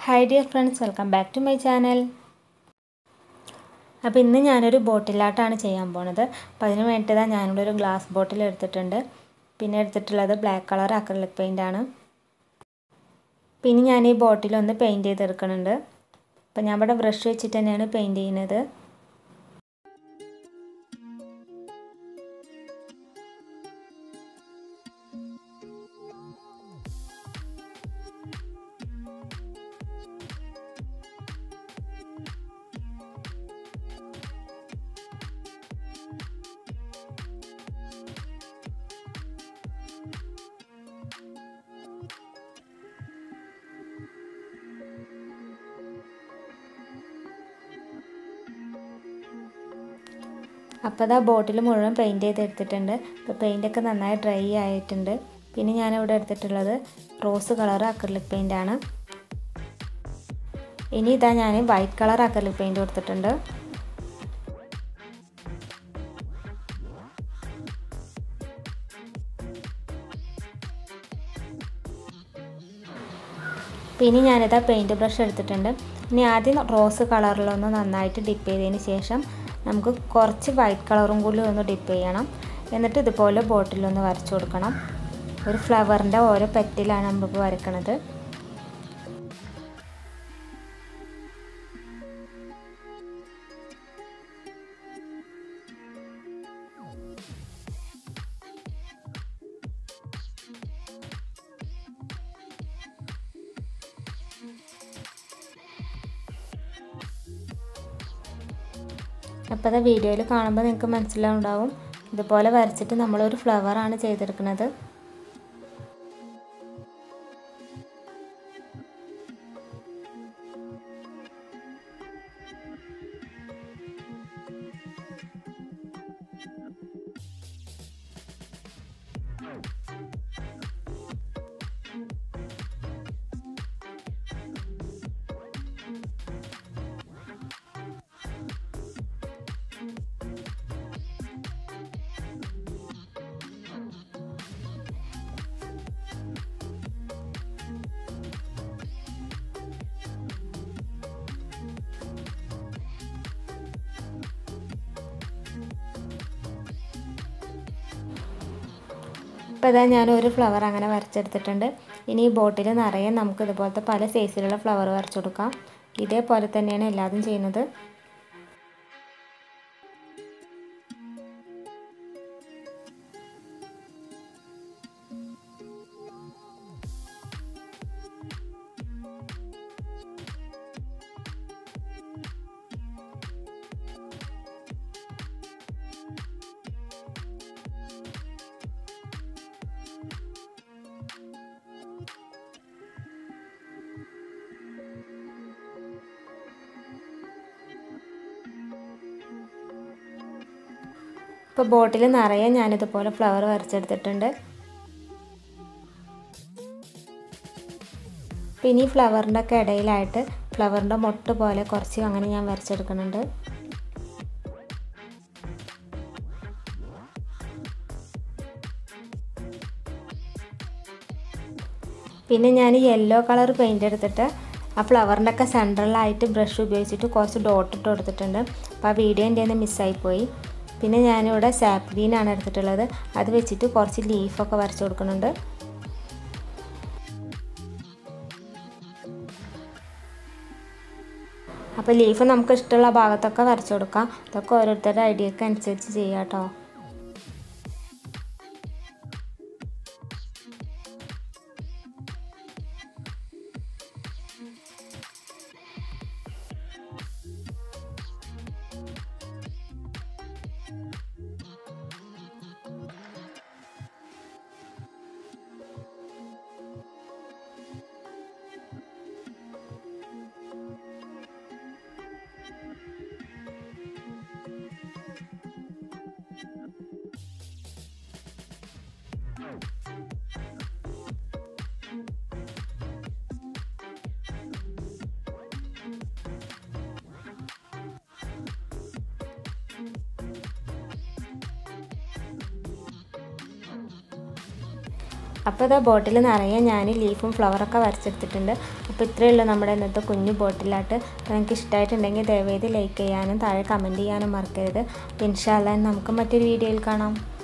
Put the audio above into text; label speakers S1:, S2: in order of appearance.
S1: hi dear friends welcome back to my channel അപ്പോൾ ഇന്ന് ഞാനൊരു ബോട്ടിലാട്ടാണ് ചെയ്യാൻ പോണത് അപ്പോൾ അതിന് വേണ്ടിയിട്ട് ഞാനിവിടെ ഒരു ഗ്ലാസ് ബോട്ടിൽ എടുത്തിട്ടുണ്ട് പിന്നെ എടുത്തിട്ടുള്ളത് ബ്ലാക്ക് കളർ അക്രലിക് പെയിൻ്റ് ആണ് പിന്നെ ഞാൻ ഈ ബോട്ടിലൊന്ന് പെയിൻറ്റ് ചെയ്തെടുക്കുന്നുണ്ട് അപ്പോൾ ഞാൻ ഇവിടെ ബ്രഷ് വെച്ചിട്ട് തന്നെയാണ് പെയിൻറ്റ് ചെയ്യുന്നത് അപ്പോൾ അത് ആ ബോട്ടിൽ മുഴുവൻ പെയിൻറ്റ് ചെയ്തെടുത്തിട്ടുണ്ട് ഇപ്പോൾ പെയിൻ്റൊക്കെ നന്നായി ഡ്രൈ ആയിട്ടുണ്ട് പിന്നെ ഞാനിവിടെ എടുത്തിട്ടുള്ളത് റോസ് കളർ അക്രലിക് പെയിൻ്റ് ആണ് ഇനി ഇതാ ഞാൻ വൈറ്റ് കളർ അക്രലിക് പെയിൻറ്റ് കൊടുത്തിട്ടുണ്ട് പിന്നെ ഞാനിതാ പെയിൻറ്റ് ബ്രഷ് എടുത്തിട്ടുണ്ട് ഇനി ആദ്യം റോസ് കളറിലൊന്ന് നന്നായിട്ട് ഡിപ്പ് ചെയ്തതിന് ശേഷം നമുക്ക് കുറച്ച് വൈറ്റ് കളറും കൂടി ഒന്ന് ഡിപ്പ് ചെയ്യണം എന്നിട്ട് ഇതുപോലെ ബോട്ടിലൊന്ന് വരച്ചു കൊടുക്കണം ഒരു ഫ്ലവറിൻ്റെ ഓരോ പെറ്റിലാണ് നമ്മളിപ്പോൾ വരയ്ക്കണത് അപ്പോൾ അത് വീഡിയോയിൽ കാണുമ്പോൾ നിങ്ങൾക്ക് മനസ്സിലാവുണ്ടാവും ഇതുപോലെ വരച്ചിട്ട് നമ്മളൊരു ഫ്ലവറാണ് ചെയ്തെടുക്കുന്നത് ഇപ്പോൾ ഇതാ ഞാൻ ഒരു ഫ്ലവർ അങ്ങനെ വരച്ചെടുത്തിട്ടുണ്ട് ഇനി ഈ ബോട്ടിൽ നിറയെ നമുക്ക് ഇതുപോലത്തെ പല സൈസിലുള്ള ഫ്ലവർ വരച്ചു കൊടുക്കാം ഇതേപോലെ തന്നെയാണ് എല്ലാതും ചെയ്യുന്നത് ഇപ്പോൾ ബോട്ടിൽ നിറയെ ഞാനിതുപോലെ ഫ്ലവർ വരച്ചെടുത്തിട്ടുണ്ട് പിന്നെ ഈ ഫ്ലവറിൻ്റെ ഒക്കെ ഇടയിലായിട്ട് ഫ്ലവറിൻ്റെ മൊട്ട് പോലെ കുറച്ച് അങ്ങനെ ഞാൻ വരച്ചെടുക്കുന്നുണ്ട് പിന്നെ ഞാൻ യെല്ലോ കളർ പെയിൻ്റ് എടുത്തിട്ട് ആ ഫ്ലവറിൻ്റെ ഒക്കെ സെൻട്രലായിട്ട് ബ്രഷ് ഉപയോഗിച്ചിട്ട് കുറച്ച് ഡോട്ട് ഇട്ട് കൊടുത്തിട്ടുണ്ട് അപ്പോൾ ആ വീഡിയോ എൻ്റെ നിന്ന് മിസ്സായിപ്പോയി പിന്നെ ഞാനിവിടെ സാപ്ഗ്രീനാണ് എടുത്തിട്ടുള്ളത് അത് വെച്ചിട്ട് കുറച്ച് ലീഫൊക്കെ വരച്ച് കൊടുക്കുന്നുണ്ട് അപ്പോൾ ലീഫ് നമുക്ക് ഇഷ്ടമുള്ള ഭാഗത്തൊക്കെ വരച്ചു കൊടുക്കാം അതൊക്കെ ഓരോരുത്തരുടെ ഐഡിയക്ക് അനുസരിച്ച് ചെയ്യാം കേട്ടോ അപ്പോൾ ഇതാ ബോട്ടിൽ നിറയെ ഞാൻ ലീഫും ഫ്ലവറൊക്കെ വരച്ചെടുത്തിട്ടുണ്ട് അപ്പോൾ ഇത്രയേ ഉള്ളൂ നമ്മുടെ ഇന്നത്തെ കുഞ്ഞു ബോട്ടിലായിട്ട് അപ്പോൾ നിങ്ങൾക്ക് ഇഷ്ടമായിട്ടുണ്ടെങ്കിൽ ദയവേത് ലൈക്ക് ചെയ്യാനും താഴെ കമൻറ്റ് ചെയ്യാനും മറക്കരുത് ഇൻഷാല്ല നമുക്ക് മറ്റൊരു വീഡിയോയിൽ കാണാം